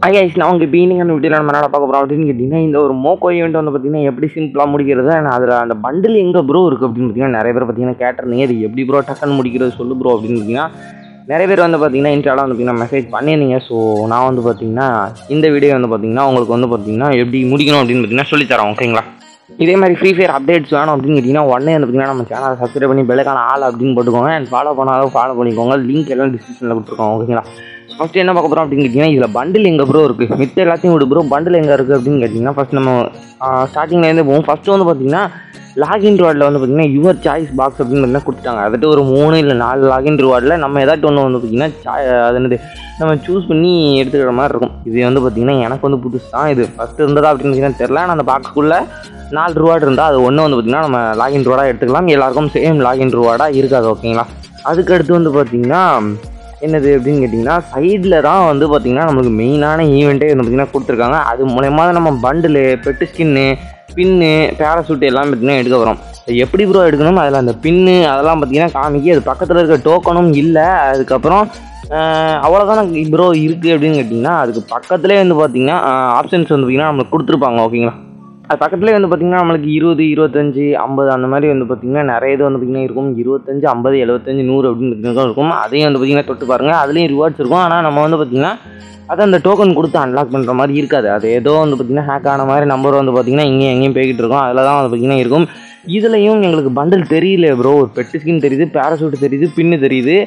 Ice நான் உங்கள் பீனிங் அந்த வீடியோ நம்ம என்ன பார்க்க போகிறோம் அப்படின்னு கேட்டிங்கன்னா இந்த ஒரு மோக்கோ ஈவெண்ட் வந்து பார்த்தீங்கன்னா எப்படி சிம்பிளாக முடிக்கிறது நான் அதில் அந்த பண்டில் எங்கே ப்ரோ இருக்குது அப்படின்னு பார்த்தீங்கன்னா நிறைய பேர் பார்த்தீங்கன்னா கேட்டிருந்தீங்க இது எப்படி ப்ரோ டக்குன்னு முடிக்கிறது சொல்லு ப்ரோ அப்படின்னு பார்த்தீங்கன்னா நிறைய பேர் வந்து பார்த்தீங்கன்னா இன்ஸ்டாவில் வந்து பார்த்தீங்கன்னா மெசேஜ் பண்ணியிருந்தீங்க ஸோ நான் வந்து பார்த்தீங்கன்னா இந்த வீடியோ வந்து பார்த்தீங்கன்னா உங்களுக்கு வந்து பார்த்தீங்கன்னா எப்படி முடிக்கணும் அப்படின்னு பார்த்தீங்கன்னா சொல்லித்தரோம் ஓகேங்களா இதே மாதிரி ஃப்ரீ ஃபயர் அப்டேட்ஸ் வேணும் அப்படின்னு கேட்டிங்கன்னா உடனே வந்து பார்த்தீங்கன்னா நம்ம சேனலை சப்ஸ்கிரைப் பண்ணி பெல்லுக்கான ஆள் அப்படின்னு போட்டுக்கோங்க அண்ட் ஃபாலோ பண்ணாலும் ஃபாலோ பண்ணிக்கோங்க லிங்க் எல்லாம் டிஸ்கிரிப்ஷனில் கொடுத்துருக்கோம் ஓகேங்களா ஃபஸ்ட்டு என்ன பார்க்க போகிறோம் அப்படின்னு கேட்டிங்கன்னா இதில் பண்டில் எங்கே ப்ரோ இருக்குது மித்த எல்லாத்தையும் விடு ப்ரோ பண்டில் எங்கே இருக்குது அப்படின்னு கேட்டிங்கன்னா ஃபஸ்ட் நம்ம ஸ்டார்டிங்லேருந்து போவோம் ஃபஸ்ட்டு வந்து பார்த்தீங்கன்னா லாகின் ரிவார்டில் வந்து பார்த்தீங்கன்னா யுவர் சாய்ஸ் பாக்ஸ் அப்படின்னு பார்த்தீங்கன்னா கொடுத்துட்டாங்க அதுட்டு ஒரு மூணு இல்லை நாலு லாகின் ரிவார்டில் நம்ம ஏதாச்சும் ஒன்று வந்து பார்த்தீங்கன்னா சாய் அது என்னது நம்ம சூஸ் பண்ணி எடுத்துக்கிற மாதிரி இருக்கும் இது வந்து பார்த்தீங்கன்னா எனக்கு வந்து புதுசு தான் இது ஃபஸ்ட்டு இருந்ததா அப்படின்னு பார்த்தீங்கன்னா தெரில ஆனால் அந்த பாக்ஸ்க்குள்ளே நாலு ரிவார்டு இருந்தால் அது ஒன்று வந்து பார்த்தீங்கன்னா நம்ம லாகின் ரிவார்டாக எடுத்துக்கலாம் எல்லாருக்கும் சேம் லாகின் ரிவார்டாக இருக்காது ஓகேங்களா அதுக்கடுத்து வந்து பார்த்தீங்கன்னா என்னது அப்படின்னு கேட்டிங்கன்னா சைடில் தான் வந்து பார்த்திங்கன்னா நம்மளுக்கு மெயினான ஈவெண்ட்டே வந்து பார்த்திங்கன்னா கொடுத்துருக்காங்க அது மூலயமா தான் நம்ம bundle pet skin pin parachute எல்லாம் பார்த்திங்கன்னா எடுக்க வரோம் அது எப்படி ப்ரோ எடுக்கணும் அதில் அந்த பின்னு அதெல்லாம் பார்த்திங்கன்னா காமிக்கி அது பக்கத்தில் இருக்க டோக்கனும் இல்லை அதுக்கப்புறம் அவ்வளோதான் ப்ரோ இருக்குது அப்படின்னு கேட்டிங்கன்னா அதுக்கு பக்கத்துலேயே வந்து பார்த்திங்கன்னா ஆப்ஷன்ஸ் வந்து பார்த்திங்கன்னா நம்மளுக்கு கொடுத்துருப்பாங்க ஓகேங்களா அது பக்கத்துலேயே வந்து பார்த்திங்கன்னா நம்மளுக்கு இருபது இருபத்தஞ்சி ஐம்பது அந்த மாதிரி வந்து பார்த்திங்கன்னா நிறைய இது வந்து பார்த்திங்கன்னா இருக்கும் இருபத்தஞ்சு ஐம்பது எழுபத்தஞ்சு நூறு அப்படின்னு பார்த்திங்கன்னா இருக்கும் அதையும் வந்து பார்த்திங்கன்னா தொட்டு பாருங்கள் அதுலேயும் ரிவார்ட்ஸ் இருக்கும் ஆனால் நம்ம வந்து பார்த்திங்கன்னா அதை அந்த டோக்கன் கொடுத்து அன்லாக் பண்ணுற மாதிரி இருக்காது அது ஏதோ வந்து பார்த்திங்கன்னா ஹேக் ஆன மாதிரி நம்பர் வந்து பார்த்திங்கன்னா இங்கேயும் எங்கேயும் போய்கிட்டு இருக்கும் அதில் தான் வந்து பார்த்திங்கன்னா இருக்கும் இதுலேயும் எங்களுக்கு பண்டில் தெரியல ப்ரோ ஒரு பெட்டு ஸ்கின் தெரியுது பேராசூட் தெரியுது பின்னு தெரியுது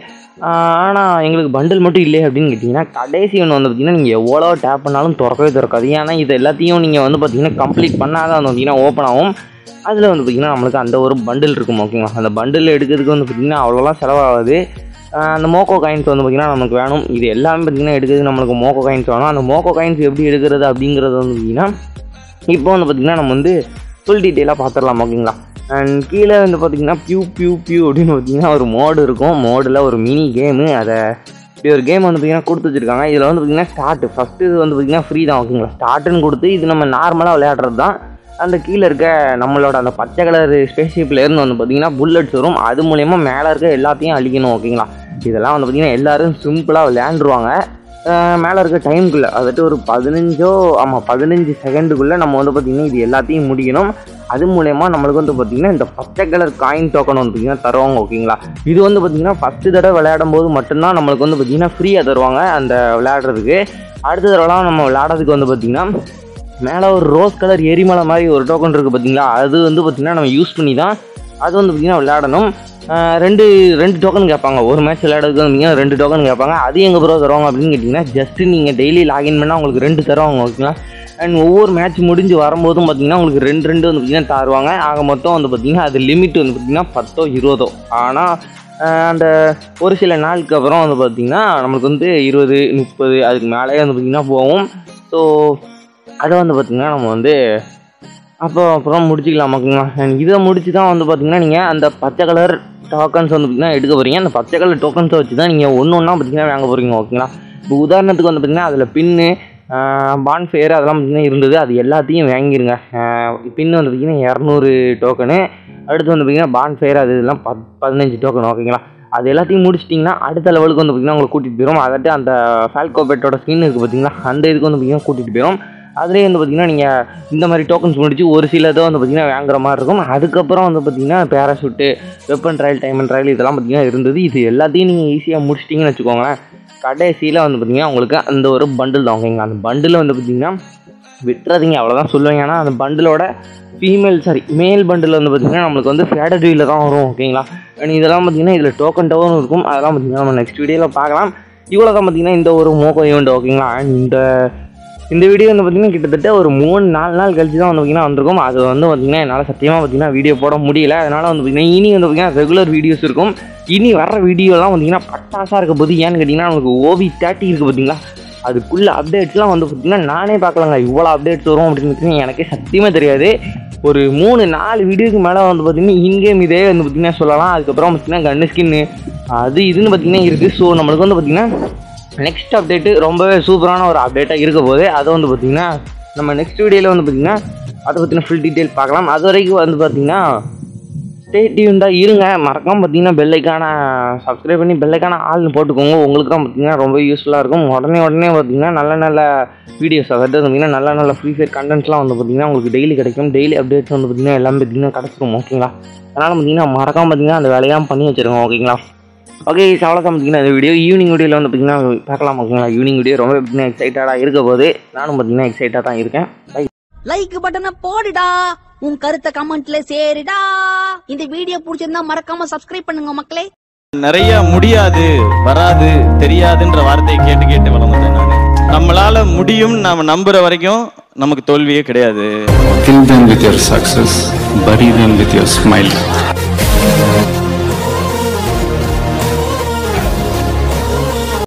ஆனால் எங்களுக்கு பண்டில் மட்டும் இல்லை அப்படின்னு கேட்டிங்கன்னா கடைசி ஒன்று வந்து பார்த்திங்கன்னா நீங்கள் எவ்வளோ டேப் பண்ணாலும் திறக்கவே திறக்காது ஏன்னா இது எல்லாத்தையும் நீங்கள் வந்து பார்த்திங்கன்னா கம்ப்ளீட் பண்ணாதான் வந்து பார்த்திங்கன்னா ஓப்பன் ஆகும் அதில் வந்து பார்த்திங்கன்னா நம்மளுக்கு அந்த ஒரு பண்டில் இருக்கும் ஓகேங்களா அந்த பண்டில் எடுக்கிறதுக்கு வந்து பார்த்திங்கன்னா அவ்வளோலாம் செலவாகாது அந்த மோக்கோ காயின்ஸ் வந்து பார்த்திங்கன்னா நமக்கு வேணும் இது எல்லாமே பார்த்திங்கன்னா எடுக்கிறது நம்மளுக்கு மோக்கோ காயின்ஸ் வேணும் அந்த மோக்கோ காயின்ஸ் எப்படி எடுக்கிறது அப்படிங்கிறது வந்து பார்த்திங்கன்னா இப்போ வந்து பார்த்திங்கன்னா நம்ம வந்து ஃபுல் டீட்டெயிலாக பார்த்துடலாம் ஓகேங்களா அண்ட் கீழே வந்து பார்த்திங்கன்னா பியூ பியூ பியூ அப்படின்னு பார்த்திங்கன்னா ஒரு மோடு இருக்கும் மோடில் ஒரு மினி கேமு அதை இப்படி ஒரு கேம் வந்து பார்த்திங்கன்னா கொடுத்து வச்சுருக்காங்க இதில் வந்து பார்த்திங்கன்னா ஸ்டார்ட் ஃபஸ்ட்டு இது வந்து பார்த்திங்கன்னா ஃப்ரீ தான் ஓகேங்களா ஸ்டார்ட்டுன்னு கொடுத்து இது நம்ம நார்மலாக விளையாடுறது தான் அந்த கீழே இருக்க நம்மளோட அந்த பச்சை கலர் ஸ்பேஸ்ஷிப்லேருந்து வந்து பார்த்திங்கன்னா புல்லட்ஸ் வரும் அது மூலயமா மேலே இருக்க எல்லாத்தையும் அழிக்கணும் ஓகேங்களா இதெல்லாம் வந்து பார்த்திங்கன்னா எல்லோரும் சிம்பிளாக விளையாண்டுருவாங்க மேலே இருக்க டைமுக்குள்ளே அதாட்டு ஒரு பதினஞ்சோ ஆமாம் பதினஞ்சு செகண்டுக்குள்ளே நம்ம வந்து பார்த்திங்கன்னா இது எல்லாத்தையும் முடிக்கணும் அது மூலயமா நம்மளுக்கு வந்து பார்த்திங்கன்னா இந்த பச்சை கலர் காயின் டோக்கன் வந்து பார்த்திங்கன்னா தருவாங்க ஓகேங்களா இது வந்து பார்த்திங்கன்னா ஃபஸ்ட்டு தடவை விளையாடும் போது மட்டும்தான் நம்மளுக்கு வந்து பார்த்திங்கன்னா ஃப்ரீயாக தருவாங்க அந்த விளையாடுறதுக்கு அடுத்த தடவைலாம் நம்ம விளையாடுறதுக்கு வந்து பார்த்திங்கன்னா மேலே ஒரு ரோஸ் கலர் எரிமலை மாதிரி ஒரு டோக்கன் இருக்குது பார்த்தீங்களா அது வந்து பார்த்திங்கன்னா நம்ம யூஸ் பண்ணி தான் அது வந்து பார்த்திங்கன்னா விளையாடணும் ரெண்டு ரெண்டு டோக்கன் கேட்பாங்க ஒரு மேட்ச் விளையாடுறதுக்கு வந்து ரெண்டு டோக்கன் கேட்பாங்க அது எங்கள் ப்ரோ தருவாங்க அப்படின்னு கேட்டிங்கன்னா ஜஸ்ட்டு நீங்கள் டெய்லி லாகின் பண்ணால் உங்களுக்கு ரெண்டு தருவாங்க ஓகேங்களா அண்ட் ஒவ்வொரு மேட்ச் முடிஞ்சு வரும்போதும் பார்த்திங்கன்னா உங்களுக்கு ரெண்டு ரெண்டு வந்து பார்த்திங்கன்னா தருவாங்க ஆக மொத்தம் வந்து பார்த்திங்கன்னா அது லிமிட் வந்து பார்த்திங்கன்னா பத்தோ இருபதோ ஆனால் அந்த ஒரு சில நாளுக்கு அப்புறம் வந்து பார்த்திங்கன்னா நம்மளுக்கு வந்து இருபது முப்பது அதுக்கு மேலே வந்து பார்த்திங்கன்னா போகும் ஸோ அதை வந்து பார்த்திங்கன்னா நம்ம வந்து அப்போ அப்புறம் முடிச்சிக்கலாம் ஓகேங்களா இதை முடிச்சு தான் வந்து பார்த்திங்கன்னா நீங்கள் அந்த பச்சை கலர் டோக்கன்ஸ் வந்து பார்த்திங்கன்னா எடுக்க போகிறீங்க அந்த பச்சை கலர் டோக்கன்ஸை வச்சு தான் நீங்கள் ஒன்று ஒன்றா பார்த்திங்கன்னா வாங்க போகிறீங்க ஓகேங்களா இப்போ உதாரணத்துக்கு வந்து பார்த்திங்கன்னா அதில் பின்னு பான்ஃபேர் அதெல்லாம் பார்த்திங்கன்னா இருந்தது அது எல்லாத்தையும் வாங்கிருங்க பின்னு வந்து பார்த்திங்கன்னா இரநூறு டோக்கனு அடுத்து வந்து பார்த்திங்கன்னா பான்ஃபேர் அது இதெல்லாம் பத் பதினஞ்சு டோக்கன் ஓகேங்களா அது எல்லாத்தையும் முடிச்சிட்டிங்கன்னா அடுத்த லெவலுக்கு வந்து பார்த்திங்கன்னா உங்களை கூட்டிகிட்டு போயிடும் அதாட்டு அந்த ஃபால்கோபெட்டோட ஸ்கின் இருக்குது பார்த்திங்களா அந்த இதுக்கு வந்து பார்த்திங்கன்னா கூட்டிகிட்டு போயிடும் அதுலேயே வந்து பார்த்திங்கன்னா நீங்கள் இந்த மாதிரி டோக்கன்ஸ் முடிச்சு ஒரு சில இதை வந்து பார்த்திங்கன்னா வாங்குற மாதிரி இருக்கும் அதுக்கப்புறம் வந்து பார்த்திங்கன்னா parachute weapon trail diamond trail இதெல்லாம் பார்த்திங்கன்னா இருந்தது இது எல்லாத்தையும் நீங்கள் ஈஸியாக முடிச்சிட்டிங்கன்னு வச்சுக்கோங்களேன் கடைசியில் வந்து பார்த்திங்கன்னா உங்களுக்கு அந்த ஒரு பண்டில் தான் ஓகேங்க அந்த பண்டில் வந்து பார்த்திங்கன்னா விட்டுறதுங்க அவ்வளோதான் சொல்லுவேங்க ஏன்னா அந்த பண்டிலோட ஃபீமேல் சாரி மேல் பண்டில் வந்து பார்த்திங்கன்னா நம்மளுக்கு வந்து ஃபேடரியில் தான் வரும் ஓகேங்களா இதெல்லாம் பார்த்திங்கன்னா இதில் டோக்கன் டோக்கன் இருக்கும் அதெல்லாம் பார்த்திங்கன்னா நம்ம நெக்ஸ்ட் வீடியோவில் பார்க்கலாம் இவ்வளோ தான் பார்த்திங்கன்னா இந்த ஒரு மோக்கோ ஈவெண்ட் ஓகேங்களா இந்த இந்த வீடியோ வந்து பார்த்திங்கன்னா கிட்டத்தட்ட ஒரு மூணு நாலு நாள் கழிச்சு தான் வந்து பார்த்திங்கன்னா வந்திருக்கும் அது வந்து பார்த்திங்கன்னா என்னால் சத்தியமாக பார்த்திங்கன்னா வீடியோ போட முடியல அதனால் வந்து பார்த்திங்கன்னா இனி வந்து பார்த்திங்கன்னா ரெகுலர் வீடியோஸ் இருக்கும் இனி வர வீடியோலாம் பார்த்திங்கன்னா பட்டாசாக இருக்க போது ஏன்னு கேட்டிங்கன்னா நமக்கு ஓவி தேர்ட்டி இருக்குது பார்த்திங்களா அதுக்குள்ளே அப்டேட்ஸ்லாம் வந்து பார்த்திங்கன்னா நானே பார்க்கலாங்க இவ்வளோ அப்டேட்ஸ் வரும் அப்படின்னு எனக்கே சத்தியமாக தெரியாது ஒரு மூணு நாலு வீடியோக்கு மேலே வந்து பார்த்திங்கன்னா இன்கேம் இதே வந்து பார்த்திங்கன்னா சொல்லலாம் அதுக்கப்புறம் பார்த்திங்கன்னா கன்னு ஸ்கின்னு அது இதுன்னு பார்த்திங்கன்னா இருக்குது ஸோ நம்மளுக்கு வந்து பார்த்திங்கன்னா நெக்ஸ்ட் அப்டேட்டு ரொம்பவே சூப்பரான ஒரு அப்டேட்டாக இருக்க போது அதை வந்து பார்த்திங்கன்னா நம்ம நெக்ஸ்ட் வீடியோவில் வந்து பார்த்திங்கன்னா அதை பற்றின ஃபுல் டீட்டெயில் பார்க்கலாம் அது வரைக்கும் வந்து பார்த்திங்கன்னா ஸ்டே டியூன்டாக இருங்க மறக்காம பார்த்தீங்கன்னா பெல்லைக்கான சப்ஸ்கிரைப் பண்ணி பெல்லைக்கான ஆள்னு போட்டுக்கோங்க உங்களுக்கு தான் பார்த்தீங்கன்னா ரொம்ப யூஸ்ஃபுல்லாக இருக்கும் உடனே உடனே பார்த்தீங்கன்னா நல்ல நல்ல வீடியோஸ் அதாவது பார்த்தீங்கன்னா நல்ல நல்ல ஃப்ரீ ஃபயர் கண்டென்ட்ஸ்லாம் வந்து பார்த்தீங்கன்னா உங்களுக்கு டெய்லி கிடைக்கும் டெய்லி அப்டேட்ஸ் வந்து பார்த்தீங்கன்னா எல்லாமே பார்த்தீங்கன்னா கிடச்சிரும் ஓகேங்களா அதனால் பார்த்தீங்கன்னா மறக்காம பார்த்தீங்கன்னா அந்த வேலையாக பண்ணி வச்சிருங்க ஓகேங்களா ஓகே அவ்வளோதான் பார்த்தீங்கன்னா இந்த வீடியோ ஈவினிங் வீடியோவில் வந்து பார்த்தீங்கன்னா பார்க்கலாம் ஓகேங்களா ஈவினிங் வீடியோ ரொம்ப பார்த்தீங்கன்னா எக்ஸைட்டடாக இருக்க போது நானும் பார்த்தீங்கன்னா எக்ஸைட்டாக தான் இருக்கேன் பை லைக் பட்டனை போடுடா உன் கருத்தை கமெண்ட்ல சேருடா இந்த வீடியோ பிடிச்சிருந்தா மறக்காம சப்ஸ்கிரைப் பண்ணுங்க மக்களே நிறைய முடியாது வராது தெரியாதுன்ற வார்த்தையை கேட்டு கேட்டு வளர்ந்தேன் நான் நம்மளால முடியும் நாம நம்புற வரைக்கும் நமக்கு தோல்வியே கிடையாது Kill them with your success, bury them with your smile.